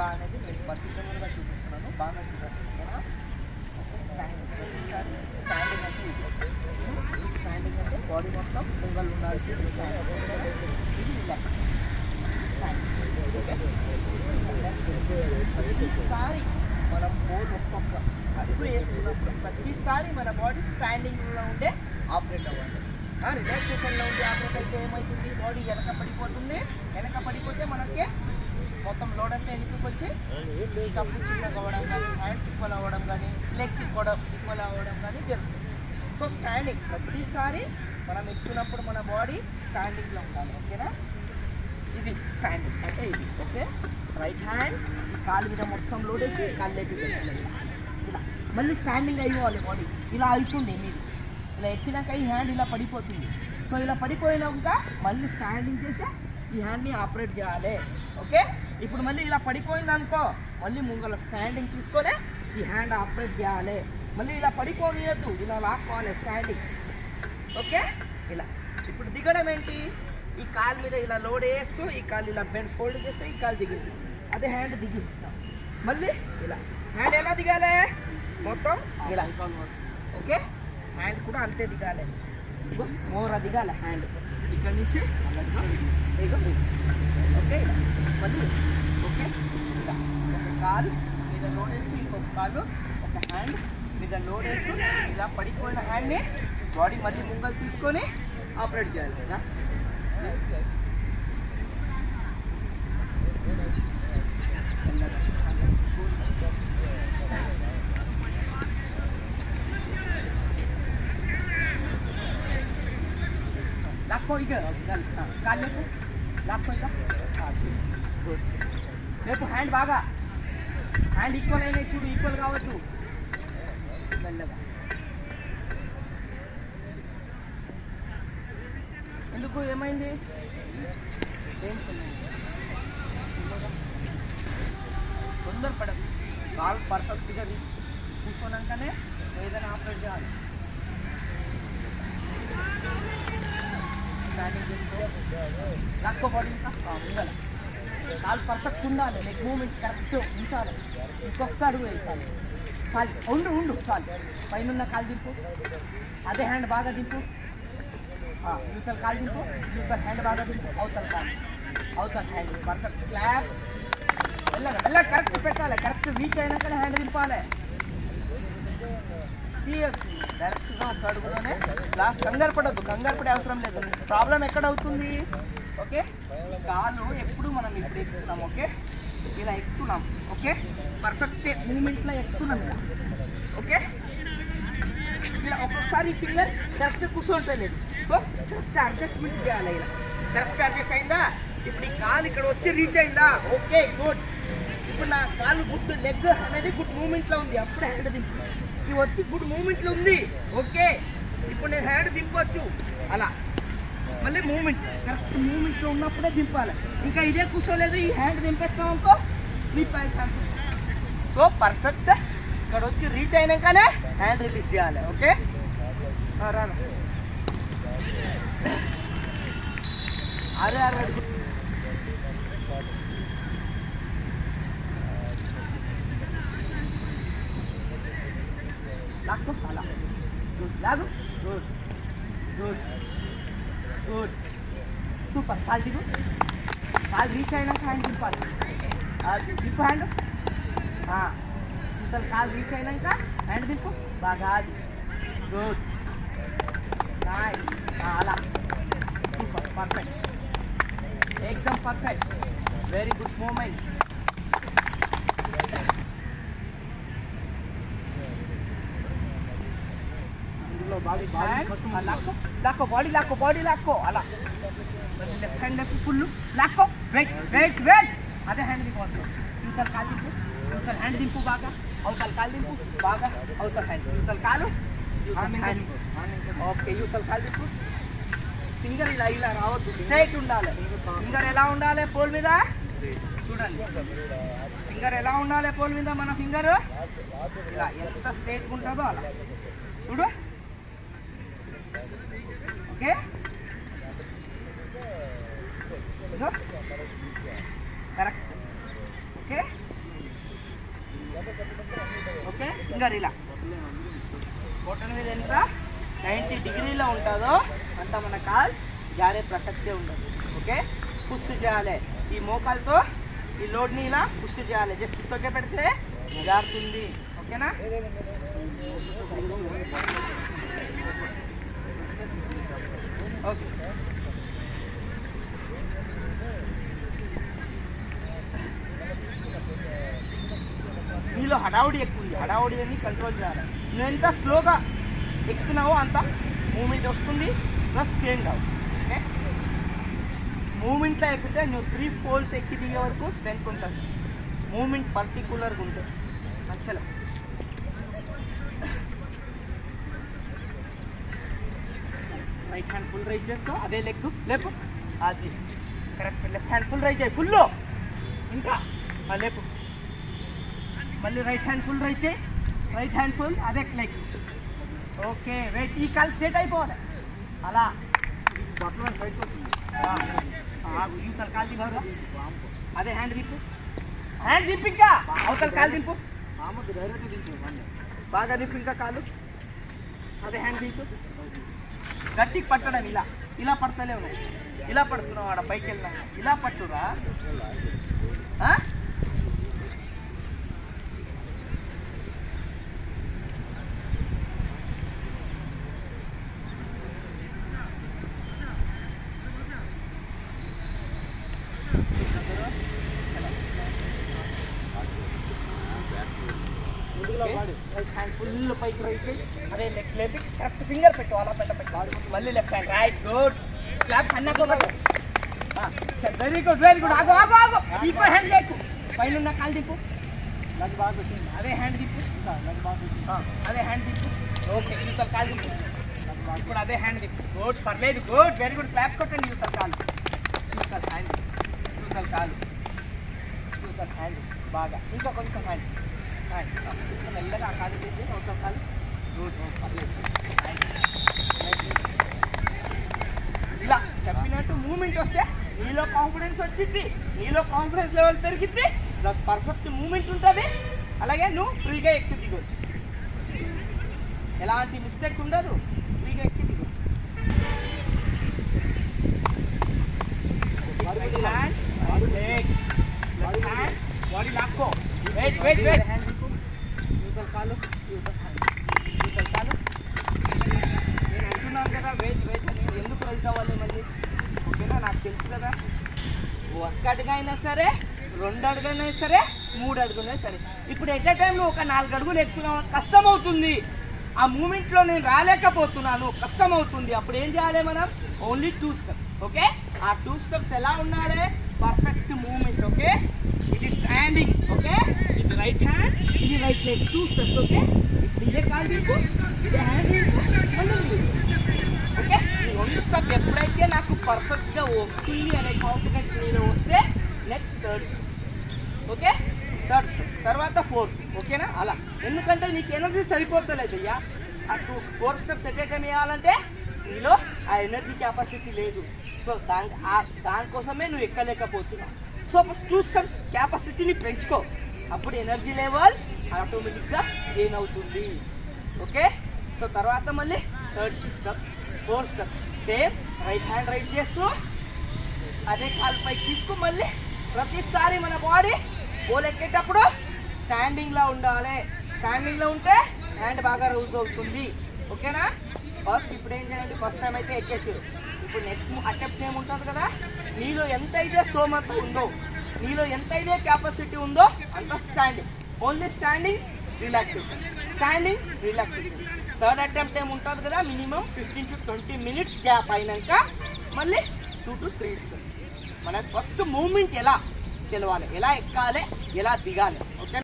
ఎలా అనేది నేను పర్టికులర్గా చూపిస్తున్నాను బాగా చూడండి ఓకేనా స్టాండింగ్ ప్రతిసారి స్టాండింగ్ అంటే ఇది స్టాండింగ్ అంటే బాడీ మొత్తం సింగల్ ఉండాల్సి ఇది రిలాక్స్ ప్రతిసారి మనం బోర్డు ఒక్కొక్క అడుగు వేసుకున్నప్పుడు ప్రతిసారి మన బాడీ స్టాండింగ్లో ఉండే ఆపరేట్ అవ్వాలి రిలాక్సేషన్లో ఉండి ఆపరేట్ అయితే ఏమవుతుంది బాడీ వెనక పడిపోతుంది వెనక పడిపోతే మనకి మొత్తం లోడ్ అంతా వెనక్కి వచ్చి కప్పు చిన్నగా అవ్వడం కానీ హ్యాండ్స్ ఈక్వల్ అవ్వడం కానీ లెగ్స్ ఈక్వల్ ఈక్వల్ అవ్వడం కానీ జరుగుతుంది సో స్టాండింగ్ ప్రతిసారి మనం ఎక్కున్నప్పుడు మన బాడీ స్టాండింగ్లో ఉండాలి ఓకేనా ఇది స్టాండింగ్ అంటే ఇది ఓకే రైట్ హ్యాండ్ ఈ కాలు మీద మొత్తం లోడ్ వేసి కాళ్ళు లేపి పెట్టాలి ఇలా. ఇలా మళ్ళీ స్టాండింగ్ అయిపోవాలి బాడీ ఇలా అవుతుంది మీరు ఇలా ఎక్కినాక ఈ హ్యాండ్ ఇలా పడిపోతుంది సో ఇలా పడిపోయినాక మళ్ళీ స్టాండింగ్ చేసి ఈ హ్యాండ్ని ఆపరేట్ చేయాలి ఓకే ఇప్పుడు మళ్ళీ ఇలా పడిపోయింది అనుకో మళ్ళీ ముంగల స్టాండింగ్ తీసుకొని ఈ హ్యాండ్ ఆపరేట్ చేయాలి మళ్ళీ ఇలా పడిపోనియద్దు ఇలా లాక్కోవాలి స్టాండింగ్ ఓకే ఇలా ఇప్పుడు దిగడం ఏంటి ఈ కాలు మీద ఇలా లోడ్ వేస్తూ ఈ కాలు ఇలా బెండ్ ఫోల్డ్ చేస్తే ఈ కాలు దిగింది అదే హ్యాండ్ దిగిస్తాం మళ్ళీ ఇలా హ్యాండ్ ఎలా దిగాలి మొత్తం ఇలా ఓకే హ్యాండ్ కూడా అంతే దిగాలి ఇగో మోర దిగాలి హ్యాండ్ ఇక్కడ నుంచి ఇగో ఓకే ఇలా మళ్ళీ ఓకే ఇలా ఒక కాలు మీద లోడ్ వేస్తూ ఇంకొక కాలు ఒక హ్యాండ్ మీద లోడ్ వేస్తూ ఇలా పడిపోయిన హ్యాండ్ని బాడీ మళ్ళీ ముంగలు తీసుకొని ఆపరేట్ చేయాలి ఇలా లాక్కో ఇక కాలు లేపు లాక్కో ఇక గుడ్ రేపు హ్యాండ్ బాగా హ్యాండ్ ఈక్వల్ అయినాయి చూడు ఈక్వల్ కావచ్చు మెల్లగా ఎందుకు ఏమైంది పెయిన్స్ ఉన్నాయి తొందరపడదు కాల్ పర్ఫెక్ట్గా కూర్చోనాకనే ఏదైనా ఆపరేట్ చేయాలి స్టాండింగ్ చేసుకో లాక్కో బాడీ ఇంకా ఉండాలి కాలు పర్ఫెక్ట్ ఉండాలి నెక్ మూమెంట్ కరెక్ట్ ఉంచాలి ఇంకొక అడుగు వేసాలి చాలు ఉండు ఉండు చాలు పైన ఉన్న కాలు దింపు అదే హ్యాండ్ బాగా దింపు ఆ, యూతల కాలు దింపు యూతల హ్యాండ్ బాగా దింపు అవతల కాలు అవతల హ్యాండ్ పర్ఫెక్ట్ క్లాప్స్ వెళ్ళగా వెళ్ళగా కరెక్ట్ పెట్టాలి కరెక్ట్ రీచ్ అయినాకనే హ్యాండ్ దింపాలి డైరెక్ట్గా ఒక అడుగులోనే లాస్ట్ కంగారు పడద్దు కంగారు పడే అవసరం లేదు ప్రాబ్లం ఎక్కడ అవుతుంది ఓకే కాలు ఎప్పుడు మనం ఇప్పుడు ఎక్కుతున్నాం ఓకే ఇలా ఎక్కుతున్నాం ఓకే పర్ఫెక్ట్ మూమెంట్లో ఎక్కుతున్నాం ఇలా ఓకే ఇలా ఒక్కొక్కసారి ఫింగర్ కరెక్ట్ కూర్చుంటలేదు సో కరెక్ట్ అడ్జస్ట్మెంట్ చేయాలి ఇలా కరెక్ట్ అడ్జస్ట్ అయిందా ఇప్పుడు ఈ కాలు ఇక్కడ వచ్చి రీచ్ అయిందా ఓకే గుడ్ ఇప్పుడు నా కాలు గుడ్ లెగ్ అనేది గుడ్ మూమెంట్లో ఉంది అప్పుడు హ్యాండ్ దింపు ఇది వచ్చి గుడ్ మూమెంట్లో ఉంది ఓకే ఇప్పుడు నేను హ్యాండ్ దింపొచ్చు అలా మళ్ళీ మూమెంట్ కరెక్ట్ మూమెంట్లో ఉన్నప్పుడే దింపాలి ఇంకా ఇదే కూర్చోలేదు ఈ హ్యాండ్ దింపేస్తాం అనుకో స్లిప్ అయ్యే ఛాన్సెస్ సో పర్ఫెక్ట్ ఇక్కడ వచ్చి రీచ్ అయినాకనే హ్యాండ్ రిలీజ్ చేయాలి ఓకే ఆ, రా రా. అరే అరే అడుగు. లాక్కో అలా గుడ్ లాగు గుడ్ గుడ్ గుడ్ సూపర్ కాలు దిగు కాలు రీచ్ అయినాక హ్యాండ్ దింపాలి ఆ, దింపు హ్యాండ్ ఇంతలు కాలు రీచ్ అయినాక హ్యాండ్ దింపు బాగా అది గుడ్ నైస్ అలా సూపర్ పర్ఫెక్ట్ ఏకదమ్ perfect very good movement body లాక్కో లాక్కో బాడీ లాక్కో బాడీ లాక్కో అలా లెఫ్ట్ హ్యాండ్ లెఫ్ట్ ఫుల్ లాక్కో వెయిట్ వెయిట్ వెయిట్ అదే హ్యాండ్ దింపు వస్తుంది యూతల కాలు దింపు యూతల హ్యాండ్ దింపు బాగా అవతల కాలు దింపు బాగా అవతల హ్యాండ్ యూతల కాలు ఓకే యూతల కాలు దింపు ఫింగర్ ఇలా ఇలా రావద్దు స్ట్రైట్ ఉండాలి ఫింగర్ ఎలా ఉండాలి పోల్ మీద చూడండి ఫింగర్ ఎలా ఉండాలి పోల్ మీద మన ఫింగర్ ఇలా ఎంత స్ట్రైట్గా ఉంటుందో అలా చూడు ఓకే కరెక్ట్ ఓకే ఫింగర్ ఇలా బొట్టన మీద ఎంత నైంటీ డిగ్రీలో ఉంటుందో అంత మన కాల్ జారే ప్రసక్తే ఉండదు ఓకే పుష్ చేయాలి ఈ మోకాలతో ఈ లోడ్ని ఇలా పుష్ చేయాలి జస్ట్ తొక్కే పెడితే జారుతుంది ఓకేనా ఓకే నీలో హడావుడి ఎక్కువ ఉంది హడావుడి అని కంట్రోల్ చేయాలి నువ్వు ఎంత స్లోగా ఎక్కుతున్నావో అంత మూమెంట్ వస్తుంది ప్లస్ చేంజ్ అవు ఓకే మూమెంట్లో ఎక్కితే నువ్వు త్రీ పోల్స్ ఎక్కి దిగే వరకు స్ట్రెంత్ ఉంటుంది మూమెంట్ పర్టికులర్గా ఉంటుంది నచ్చలే రైట్ హ్యాండ్ ఫుల్ రైజ్ చేసుకో అదే లెగ్ లేపు అది correct left hand full raise చేయి ఫుల్ ఇంకా ఆ, లేపు మళ్ళీ రైట్ హ్యాండ్ ఫుల్ రైజ్ చేయి రైట్ హ్యాండ్ ఫుల్ అదే లెగ్ ఓకే వెయిట్ ఈ కాలు స్ట్రేట్ అయిపోవాలి అలా బట్టలు సైడ్ ఈ కాలు కాలు దింపు అదే హ్యాండ్ దింపు హ్యాండ్ దింపు ఇంకా అవతల కాలు దింపు బాగా దింపు ఇంకా కాలు అదే హ్యాండ్ దింపు గట్టికి పట్టడం ఇలా ఇలా పడతలే ఉన్నాయి ఇలా పడుతున్నావు ఆడ పైకి వెళ్ళినా ఇలా పట్టురా ఆ? రైట్ హ్యాండ్ ఫుల్ పైకి రైట్ చేయి అదే లెఫ్ట్ లేపి కరెక్ట్ ఫింగర్ పెట్టు అలా పెట్ట పెట్టు మళ్ళీ left hand right good claps అన్నాక వెరీ గుడ్ వెరీ గుడ్ ఆగు ఆగు ఆగు ఇప్పుడు హ్యాండ్ లేకు పైన ఉన్న కాలు దిప్పు అదే హ్యాండ్ దిప్పు ఆ, అదే హ్యాండ్ దిప్పు ఓకే యూతల కాలు దిప్పు ఇప్పుడు అదే హ్యాండ్ దిప్పు గుడ్ పర్లేదు గుడ్ వెరీ గుడ్ క్లాప్స్ కొట్టండి యూతల కాలు యూతల హ్యాండ్ యూతల కాలు యూతల హ్యాండ్ బాగా ఇంకా కొంచెం హ్యాండ్ హ్యాండ్ ఇంకా మెల్లగా ఆ కాలు తీసి అవతల కాలు గుడ్ పర్లేదు హ్యాండ్ ఇలా చెప్పినట్టు మూమెంట్ వస్తే నీలో కాన్ఫిడెన్స్ వచ్చింది నీలో కాన్ఫిడెన్స్ లెవెల్ పెరిగిద్ది పర్ఫెక్ట్ మూమెంట్ ఉంటుంది అలాగే నువ్వు ఫ్రీగా ఎక్కి దిగొచ్చు ఎలాంటి మిస్టేక్ ఉండదు ఫ్రీగా ఎక్కి దిగొచ్చు Right hand, right leg. Left hand, body లాక్కో వెయిట్ వెయిట్ వెయిట్ హ్యాండ్ దిక్కు యూతల కాలు యూతల హ్యాండ్ యూతల కాలు నేను అంటున్నాను కదా వెయిట్ వెయిట్ అని ఎందుకు రైజ్ అవ్వాలి మళ్ళీ ఓకేనా నాకు తెలుసు కదా ఒక్క అడుగు అయినా సరే రెండు అడుగులైనా సరే మూడు అడుగులైనా సరే ఇప్పుడు ఎట్ ఏ టైంలో ఒక నాలుగు అడుగులు ఎక్కుతున్నాను కష్టం అవుతుంది ఆ మూమెంట్లో నేను రాలేకపోతున్నాను కష్టం అవుతుంది అప్పుడు ఏం చేయాలి మనం ఓన్లీ టూ స్టెప్స్ ఓకే ఆ టూ స్టెప్స్ ఎలా ఉండాలి పర్ఫెక్ట్ మూమెంట్ ఓకే ఇది స్టాండింగ్ ఓకే ఇది రైట్ హ్యాండ్ ఇది right leg two steps okay ఇప్పుడు ఇదే కాలు దింపు ఇదే హ్యాండ్ దింపు మళ్ళీ దింపు. ఓకే ఈ రెండు స్టెప్ ఎప్పుడైతే నాకు పర్ఫెక్ట్ గా వస్తుంది అనే కాన్ఫిడెంట్ మీద వస్తే next third okay third step తర్వాత ఫోర్త్ ఓకేనా అలా ఎందుకంటే నీకు ఎనర్జీ సరిపోతలేదు అయ్యా ఆ two four steps at time వేయాలంటే నీలో ఆ ఎనర్జీ కెపాసిటీ లేదు సో దాని ఆ- దానికోసమే నువ్వు ఎక్కలేకపోతున్నావు సో ఫస్ట్ టూ స్టెప్స్ కెపాసిటీని పెంచుకో అప్పుడు ఎనర్జీ లెవెల్ ఆటోమేటిక్గా గెయిన్ అవుతుంది ఓకే సో తర్వాత మళ్ళీ third step four step same right hand right చేస్తూ అదే కాలు పైకి తీసుకు మళ్ళీ ప్రతిసారి మన బాడీ బోల్ ఎక్కేటప్పుడు స్టాండింగ్ లా ఉండాలి స్టాండింగ్ లో ఉంటే హ్యాండ్ బాగా రూజ్ అవుతుంది ఓకేనా ఫస్ట్ ఇప్పుడు ఏం చేయాలంటే ఫస్ట్ టైం అయితే ఎక్కేసారు ఇప్పుడు నెక్స్ట్ అటెంప్ట్ ఏముంటుంది కదా నీలో ఎంత అయితే సోమత ఉందో నీలో ఎంత అయితే కెపాసిటీ ఉందో అంత standing only standing relaxation standing relaxation third attempt ఏమి ఉంటుంది కదా minimum fifteen to twenty minutes gap అయినాక మళ్ళీ టూ టు త్రీ మనకు ఫస్ట్ మూమెంట్ ఎలా తెలవాలి ఎలా ఎక్కాలి ఎలా దిగాలి ఓకే